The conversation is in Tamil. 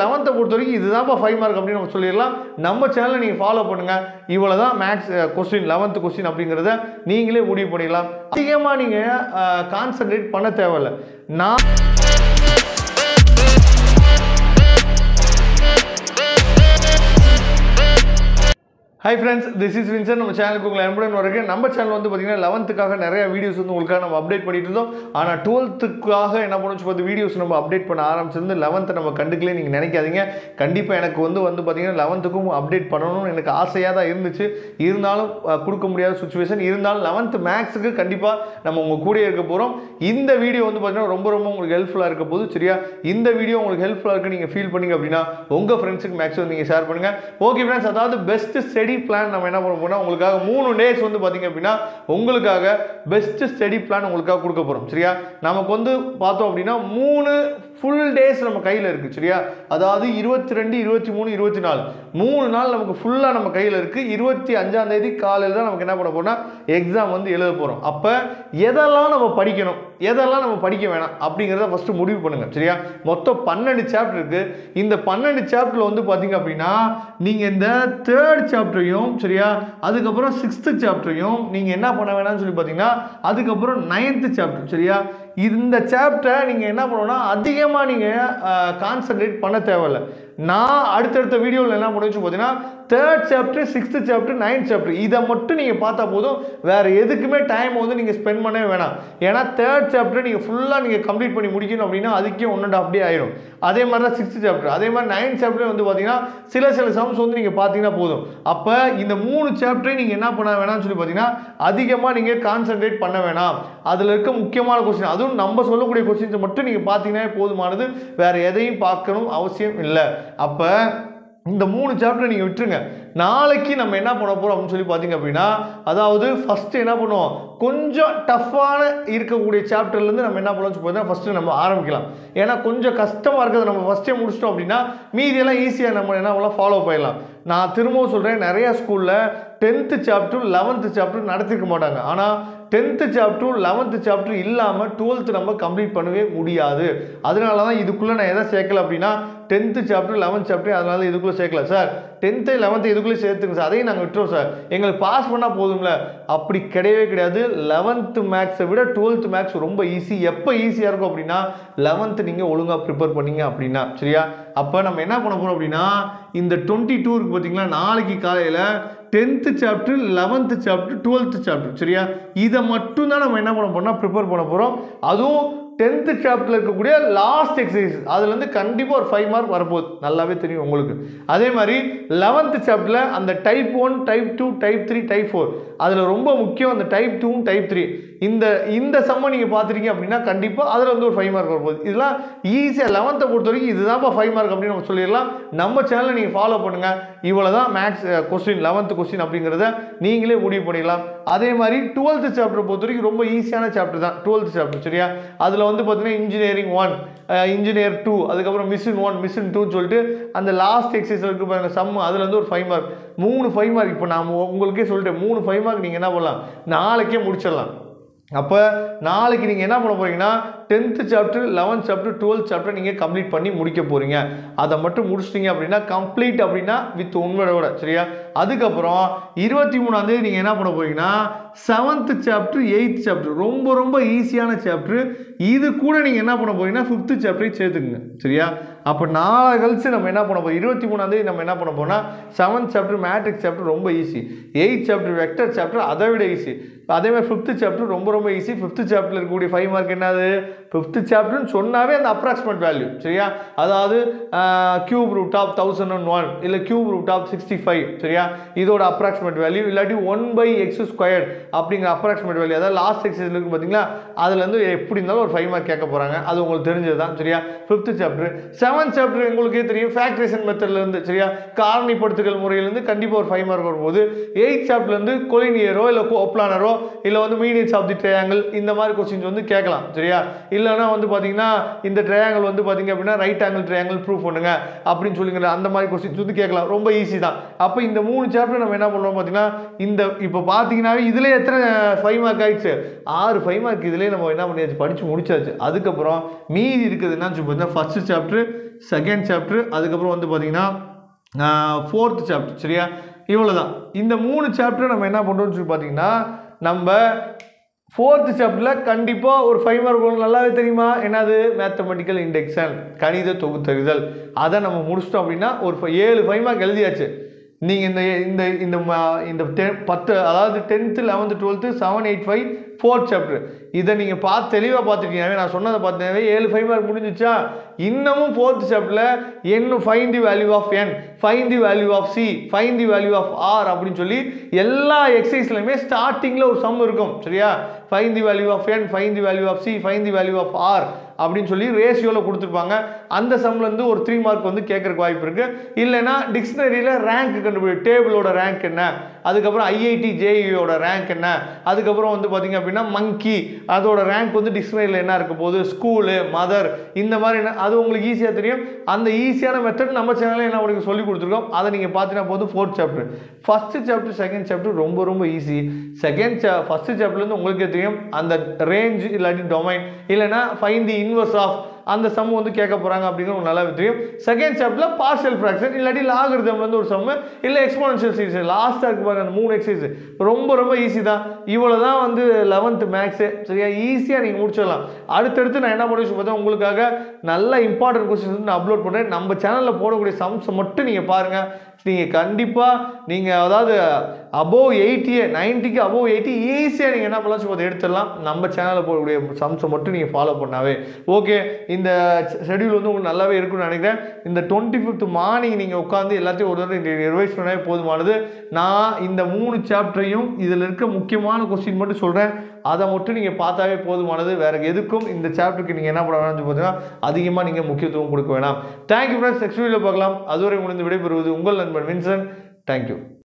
லெவன்த்தை பொறுத்த வரைக்கும் இதுதான்ப்பா ஃபைவ் மார்க் அப்படின்னு நம்ம சொல்லிடலாம் நம்ம சேனலை நீங்கள் ஃபாலோ பண்ணுங்கள் இவ்வளோ தான் மேக்ஸ் கொஸ்டின் லெவன்த்து கொஸ்டின் அப்படிங்கிறத நீங்களே முடிவு பண்ணிடலாம் அதிகமாக நீங்கள் கான்சன்ட்ரேட் பண்ண தேவையில்ல நான் hi friends this is Vinson நம்ம சேனலுக்கு உங்களை அன்புடன் வரக்கு நம்ம சேனல் வந்து பார்த்தீங்கன்னா லெவன்த்துக்காக நிறைய வீடியோஸ் வந்து உங்களுக்காக நம்ம அப்டேட் பண்ணிட்டு இருந்தோம் ஆனால் டுவெல்த்துக்காக என்ன பண்ணுச்சு பார்த்து வீடியோஸ் நம்ம அப்டேட் பண்ண ஆரம்பிச்சிருந்து லெவன்த்தை நம்ம கண்டுக்கலே நீங்கள் நினைக்காதீங்க கண்டிப்பாக எனக்கு வந்து வந்து பார்த்தீங்கன்னா லெவன்த்துக்கும் அப்டேட் பண்ணணும்னு எனக்கு ஆசையாக தான் இருந்துச்சு இருந்தாலும் அஹ், கொடுக்க முடியாத சுச்சுவேஷன் இருந்தாலும் லெவன்த்து மேக்ஸுக்கு கண்டிப்பாக நம்ம உங்கள் கூடயே இருக்க போகிறோம் இந்த வீடியோ வந்து பார்த்தீங்கன்னா ரொம்ப ரொம்ப உங்களுக்கு ஹெல்ப்ஃபுல்லாக இருக்க போது சரியா இந்த வீடியோ உங்களுக்கு ஹெல்ப்ஃபுல்லாக இருக்கு நீங்கள் ஃபீல் பண்ணீங்க அப்படின்னா உங்கள் ஃப்ரெண்ட்ஸுக்கு மேக்ஸ் வந்து நீங்கள் ஷேர் பண்ணுங்கள் ஓகே ஃப்ரெண்ட்ஸ் அதாவது பெஸ்ட் ஸ்டடி பிளான் நம்ம என்ன பண்ண போறோம்னா உங்களுக்காக மூணு டேஸ் வந்து பார்த்தீங்க அப்படின்னா உங்களுக்காக பெஸ்ட் ஸ்டடி பிளான் உங்களுக்காக கொடுக்க போகிறோம் சரியா நமக்கு வந்து பார்த்தோம் அப்படின்னா மூணு ஃபுல் டேஸ் நம்ம கையில் இருக்குது சரியா அதாவது இருபத்தி ரெண்டு இருபத்தி மூணு இருபத்தி நாலு மூணு நாள் நமக்கு ஃபுல்லாக நம்ம கையில் இருக்குது இருபத்தி அஞ்சாம் தேதி காலையில் தான் நமக்கு என்ன பண்ண போறோம்னா எக்ஸாம் வந்து எழுத போகிறோம் அப்போ எதெல்லாம் நம்ம படிக்கணும் எதெல்லாம் நம்ம படிக்க வேணாம் அப்படிங்கிறத ஃபஸ்ட்டு முடிவு பண்ணுங்கள் சரியா மொத்தம் பன்னெண்டு சாப்டர் இருக்குது இந்த பன்னெண்டு சாப்டரில் வந்து பார்த்தீங்க அப்படின்னா நீங்கள் இந்த தேர்ட் சாப்டரையும் சரியா அதுக்கப்புறம் சிக்ஸ்த்து சாப்டரையும் நீங்கள் என்ன பண்ண வேணாம்னு சொல்லி பார்த்தீங்கன்னா அதுக்கப்புறம் நைன்த்து சாப்டர் சரியா இந்த சாப்டரை நீங்கள் என்ன பண்ணணும்னா அதிகமாக நீங்கள் கான்சன்ட்ரேட் பண்ண தேவையில்ல நான் அடுத்தடுத்த வீடியோவில் என்ன பண்ணி வச்சு பார்த்தீங்கன்னா third chapter sixth chapter ninth chapter இதை மட்டும் நீங்கள் பார்த்தா போதும் வேறு எதுக்குமே டைம் வந்து நீங்கள் ஸ்பெண்ட் பண்ணவே வேணாம் ஏன்னா தேர்ட் சாப்டர் நீங்கள் ஃபுல்லாக நீங்கள் கம்ப்ளீட் பண்ணி முடிக்கணும் அப்படின்னா அதுக்கே ஒன் அண்ட் ஆஃப் டே ஆயிரும் அதே மாதிரி தான் சிக்ஸ்த்து சாப்டர் அதே மாதிரி நைன்த் சாப்டர் வந்து பார்த்தீங்கன்னா சில சில சம்ஸ் வந்து நீங்கள் பார்த்தீங்கன்னா போதும் அப்போ இந்த மூணு சாப்டரையும் நீங்கள் என்ன பண்ண வேணாம்னு சொல்லி பார்த்தீங்கன்னா அதிகமாக நீங்கள் கான்சென்ட்ரேட் பண்ண வேணாம் அதில் இருக்க முக்கியமான கொஸ்டின் அதுவும் நம்ம சொல்லக்கூடிய கொஸ்டின்ஸை மட்டும் நீங்கள் பார்த்தீங்கன்னா போதுமானது வேறு எதையும் பார்க்கணும் அவசியம் இல்லை அப்போ இந்த மூணு சாப்டர் நீங்கள் விட்டுருங்க நாளைக்கு நம்ம என்ன பண்ண போகிறோம் அப்படின்னு சொல்லி பார்த்தீங்க அப்படின்னா அதாவது ஃபஸ்ட்டு என்ன பண்ணுவோம் கொஞ்சம் டஃப்பான இருக்கக்கூடிய சாப்டர்லேருந்து நம்ம என்ன பண்ணலாம் பார்த்தீங்கன்னா ஃபஸ்ட்டு நம்ம ஆரம்பிக்கலாம் ஏன்னா கொஞ்சம் கஷ்டமாக இருக்கிறத நம்ம ஃபஸ்ட்டே முடிச்சிட்டோம் அப்படின்னா மீதியெல்லாம் ஈஸியாக நம்ம என்ன பண்ணலாம் ஃபாலோ பண்ணிடலாம் நான் திரும்பவும் சொல்கிறேன் நிறையா ஸ்கூலில் டென்த்து சாப்டர் லெவன்த்து சாப்டர் நடத்திருக்க மாட்டாங்க ஆனால் டென்த்து சாப்டர் லெவன்த்து சாப்டர் இல்லாமல் டுவெல்த்து நம்ம கம்ப்ளீட் பண்ணவே முடியாது அதனால தான் இதுக்குள்ளே நான் எதை சேர்க்கல அப்படின்னா டென்த்து சாப்டர் லெவன்த் சாப்டர் அதனால இதுக்குள்ளே சேர்க்கல சார் டென்த்து லெவன்த்து இதுக்குள்ளே சேர்த்துங்க சார் அதையும் நாங்கள் விட்டுறோம் சார் எங்களுக்கு பாஸ் பண்ணால் போதும்ல அப்படி கிடையவே கிடையாது லெவன்த்து மேக்ஸை விட டுவெல்த்து மேக்ஸ் ரொம்ப ஈஸி எப்போ ஈஸியாக இருக்கும் அப்படின்னா லெவன்த்து நீங்கள் ஒழுங்காக ப்ரிப்பேர் பண்ணீங்க அப்படின்னா சரியா அப்போ நம்ம என்ன பண்ண போகிறோம் அப்படின்னா இந்த டுவெண்ட்டி டூ இருக்கு பார்த்தீங்களா நாளைக்கு காலையில் tenth chapter eleventh chapter twelfth chapter சரியா இதை மட்டும் தான் நம்ம என்ன பண்ண போறோம்னா ப்ரிப்பேர் பண்ண போகிறோம் அதுவும் டென்த்து சாப்டரில் இருக்கக்கூடிய லாஸ்ட் எக்ஸசைஸ் அதுலேருந்து கண்டிப்பாக ஒரு ஃபைவ் மார்க் வரப்போகுது நல்லாவே தெரியும் உங்களுக்கு அதே மாதிரி லெவன்த்து சாப்டரில் அந்த type one type two type three type four அதில் ரொம்ப முக்கியம் அந்த டைப் டூவும் டைப் த்ரீ இந்த இந்த செம்மை நீங்கள் பார்த்துருக்கீங்க அப்படின்னா கண்டிப்பாக அதில் வந்து ஒரு ஃபைவ் மார்க் வரப்போகுது இதெல்லாம் ஈஸியாக லெவன்த்தை பொறுத்த வரைக்கும் இதுதான்ப்பா ஃபைவ் மார்க் அப்படின்னு நம்ம சொல்லிடலாம் நம்ம சேனலை நீங்கள் ஃபாலோ பண்ணுங்கள் இவ்வளோ தான் மேக்ஸ் கொஸ்டின் லெவன்த்து கொஸ்டின் அப்படிங்கிறத நீங்களே முடிவு பண்ணிடலாம் அதே மாதிரி டுவெல்த்து சாப்டர் பொறுத்த வரைக்கும் ரொம்ப ஈஸியான சாப்டர் தான் டுவெல்த்து சாப்டர் சரியா அதில் வந்து பார்த்தீங்கன்னா இன்ஜினியரிங் ஒன் இன்ஜினியர் டூ அதுக்கப்புறம் மிஷின் ஒன் மிஷின் டூன்னு சொல்லிட்டு அந்த லாஸ்ட் எக்ஸசைஸ் இருக்கு பாருங்க சம் அதுல இருந்து ஒரு ஃபைவ் மார்க் மூணு ஃபைவ் மார்க் இப்போ நான் உங்களுக்கே சொல்லிட்டேன் மூணு ஃபைவ் மார்க் நீங்கள் என்ன பண்ணலாம் நாளைக்கே முடிச்சிடலாம் அப்போ நாளைக்கு நீங்கள் என்ன பண்ண போறீங்கன்னா tenth chapter eleventh chapter twelfth chapter நீங்கள் கம்ப்ளீட் பண்ணி முடிக்க போகிறீங்க அதை மட்டும் முடிச்சிட்டிங்க அப்படின்னா கம்ப்ளீட் அப்படின்னா வித் உண்மையோட சரியா அதுக்கப்புறம் இருபத்தி மூணாந்தேதி நீங்கள் என்ன பண்ண போறீங்கன்னா செவன்த்து சாப்டர் எயித் சாப்டர் ரொம்ப ரொம்ப ஈஸியான சாப்டர் இது கூட நீங்கள் என்ன பண்ண போறீங்கன்னா ஃபிஃப்த்து சாப்டரையும் சேர்த்துக்குங்க சரியா அப்போ நாளை கழிச்சு நம்ம என்ன பண்ண போறோம் இருபத்தி மூணாந்தேதி நம்ம என்ன பண்ண போறோம்னா செவன்த் சாப்டர் மேட்ரிக்ஸ் சாப்டர் ரொம்ப easy eighth chapter vector chapter அதை விட ஈஸி அதே மாதிரி ஃபிஃப்த்து சாப்டர் ரொம்ப ரொம்ப ஈஸி ஃபிஃப்த்து சாப்டரில் இருக்கக்கூடிய ஃபைவ் மார்க் என்னது ஃபிஃப்த்து சாப்டர்னு சொன்னாவே அந்த அப்ராக்சிமேட் வேல்யூ சரியா அதாவது cube root of thousand and one இல்லை cube root of sixty five சரியா இதோட அப்ராக்சிமேட் வேல்யூ இல்லாட்டி ஒன் பை எக்ஸ் ஸ்கொயர்ட் அப்படிங்கிற அப்ராக்சிமேட் வேல்யூ அதாவது லாஸ்ட் எக்ஸைஸில் இருக்கு பார்த்தீங்களா அதுலேருந்து எப்படி இருந்தாலும் ஒரு ஃபைவ் மார்க் கேட்க போகிறாங்க அது உங்களுக்கு தெரிஞ்சது தான் சரியா ஃபிஃப்த்து சாப்டர் செவன்த் சாப்டர் உங்களுக்கே தெரியும் ஃபேக்டரேஷன் மெத்தட்லேருந்து சரியா காரணிப்படுத்துதல் முறையிலேருந்து கண்டிப்பாக ஒரு ஃபைவ் மார்க் வரும்போது எயிட் சாப்டர்லேருந்து கொலினியரோ இல்லை கோப்ளானரோ இல்லை வந்து மீடியன்ஸ் ஆஃப் தி ட்ரையாங்கிள் இந்த மாதிரி கொஸ்டின்ஸ் வந்து கேட்கலாம் சரியா இல்லைன்னா வந்து பார்த்தீங்கன்னா இந்த ட்ரையாங்கிள் வந்து பார்த்தீங்க அப்படின்னா ரைட் ஆங்கிள் ட்ரையாங்கிள் ப்ரூவ் பண்ணுங்க அப்படின்னு சொல்லிங்கிற அந்த மாதிரி கொஸ்டின்ஸ் வந்து கேட்கலாம் ரொம்ப ஈஸி தான் அப்போ இந்த மூணு சாப்டர் நம்ம என்ன பண்ணுறோம் பார்த்தீங்கன்னா இந்த இப்போ பார்த்தீங்கன்னாவே இதில் எத்தனை ஃபைவ் மார்க் ஆயிடுச்சு ஆறு ஃபைவ் மார்க் இதிலே நம்ம என்ன பண்ணியாச்சு படித்து முடிச்சாச்சு அதுக்கப்புறம் மீதி இருக்கிறது என்னன்னு சொல்லி பார்த்தீங்கன்னா ஃபஸ்ட்டு சாப்டர் செகண்ட் சாப்டர் அதுக்கப்புறம் வந்து பார்த்தீங்கன்னா ஃபோர்த் சாப்டர் சரியா இவ்வளோ தான் இந்த மூணு சாப்டர் நம்ம என்ன பண்ணுறோம்னு சொல்லி பார்த்தீங்கன்னா நம்ம ஃபோர்த்து சாப்டரில் கண்டிப்பாக ஒரு ஃபைவ் மார்க் நல்லாவே தெரியுமா என்னது மேத்தமெட்டிக்கல் இண்டெக்ஷன் கணித தொகுத்தறிதல் அதை நம்ம முடிச்சிட்டோம் அப்படின்னா ஒரு fi- ஏழு ஃபைவ் மார்க் எழுதியாச்சு நீங்கள் இந்த இந்த இந்த ம- இந்த டென் பத்து அதாவது tenth eleventh twelfth seven eight five fourth chapter இதை நீங்கள் பார்த்து தெளிவாக பார்த்துருக்கீங்க நான் சொன்னதை பார்த்தேன் ஏழு ஃபைவ் மார்க் முடிஞ்சிச்சா இன்னமும் ஃபோர்த் சாப்டரில் இன்னும் find the value of N find the value of C find the value of R அப்படின்னு சொல்லி எல்லா எக்ஸசைஸ்லையுமே ஸ்டார்டிங்கில் ஒரு சம் இருக்கும் சரியா find the value of N find the value of C find the value of R அப்படின்னு சொல்லி ரேஷியோவில் கொடுத்துருப்பாங்க அந்த சம்லேருந்து ஒரு த்ரீ மார்க் வந்து கேட்கறக்கு வாய்ப்பு இருக்குது இல்லைன்னா டிக்ஷனரியில் ரேங்க் கண்டுபிடி டேபிளோட ரேங்க் என்ன அதுக்கப்புறம் ஐஐடி ஜேஇயோட ரேங்க் என்ன அதுக்கப்புறம் வந்து பார்த்தீங்க அப்படின்னா மங்கி அதோட ரேங்க் வந்து டிக்ஷனரியில் என்ன இருக்க போகுது ஸ்கூலு மதர் இந்த மாதிரி என்ன அது உங்களுக்கு ஈஸியாக தெரியும் அந்த ஈஸியான மெத்தட் நம்ம சேனலில் என்ன உங்களுக்கு சொல்லி கொடுத்துருக்கோம் அதை நீங்கள் பார்த்தீங்கன்னா போதும் fourth chapter first chapter second chapter ரொம்ப ரொம்ப ஈஸி செகண்ட் சா ஃபஸ்ட்டு சாப்டர்லேருந்து உங்களுக்கே தெரியும் அந்த ரேஞ்ச் இல்லாட்டி டொமைன் இல்லைன்னா ஃபைன் தி இன்வர்ஸ் ஆஃப் அந்த சம் வந்து கேட்க போகிறாங்க அப்படிங்கிற உங்களுக்கு நல்லாவே தெரியும் செகண்ட் சாப்டரில் பார்ஷியல் ஃப்ராக்ஷன் இல்லாட்டி லாகிருதம் வந்து ஒரு சம்மு இல்லை எக்ஸ்போனன்ஷியல் சீரிஸ் லாஸ்ட்டாக இருக்கு பாருங்க அந்த மூணு எக்ஸசைஸ் ரொம்ப ரொம்ப ஈஸி தான் இவ்வளோ தான் வந்து லெவன்த்து மேக்ஸு சரியா ஈஸியாக நீங்கள் முடிச்சிடலாம் அடுத்தடுத்து நான் என்ன பண்ணி பார்த்தா உங்களுக்காக நல்ல இம்பார்ட்டன்ட் கொஸ்டின்ஸ் வந்து நான் அப்லோட் பண்ணுறேன் நம்ம சேனலில் போடக்கூடிய சம்ஸை மட்டும் நீங்கள் பாருங்கள் நீங்கள் கண்டிப்பாக நீங்கள் அதாவது அபோவ் எயிட்டியே நைன்ட்டிக்கு அபோவ் எயிட்டி ஈஸியாக நீங்கள் என்ன பண்ணலாம் சும்மா அதை எடுத்துடலாம் நம்ம சேனலில் போடக்கூடிய சம்ஸை மட்டும் நீங்கள் ஃபாலோ பண்ணாவே ஓகே இந்த ஷெடியூல் வந்து உங்களுக்கு நல்லாவே இருக்கும்னு நினைக்கிறேன் இந்த டுவெண்ட்டி ஃபிஃப்த் மார்னிங் நீங்கள் உட்காந்து எல்லாத்தையும் ஒரு தடவை ரிவைஸ் பண்ணவே போதுமானது நான் இந்த மூணு சாப்டரையும் இதில் இருக்க முக்கியமான கொஸ்டின் மட்டும் சொல்கிறேன் அதை மட்டும் நீங்கள் பார்த்தாவே போதுமானது வேறு எதுக்கும் இந்த சாப்டருக்கு நீங்கள் என்ன பண்ண வேணாம்னு பார்த்தீங்கன்னா அதிகமாக நீங்கள் முக்கியத்துவம் கொடுக்க வேணாம் தேங்க்யூ ஃப்ரெண்ட்ஸ் நெக்ஸ்ட் வீடியோவில் பார்க்கலாம் அதுவரை முடிந்து விடைபெறுவது உங்கள் நண்பன் வின்சன் தேங்க்யூ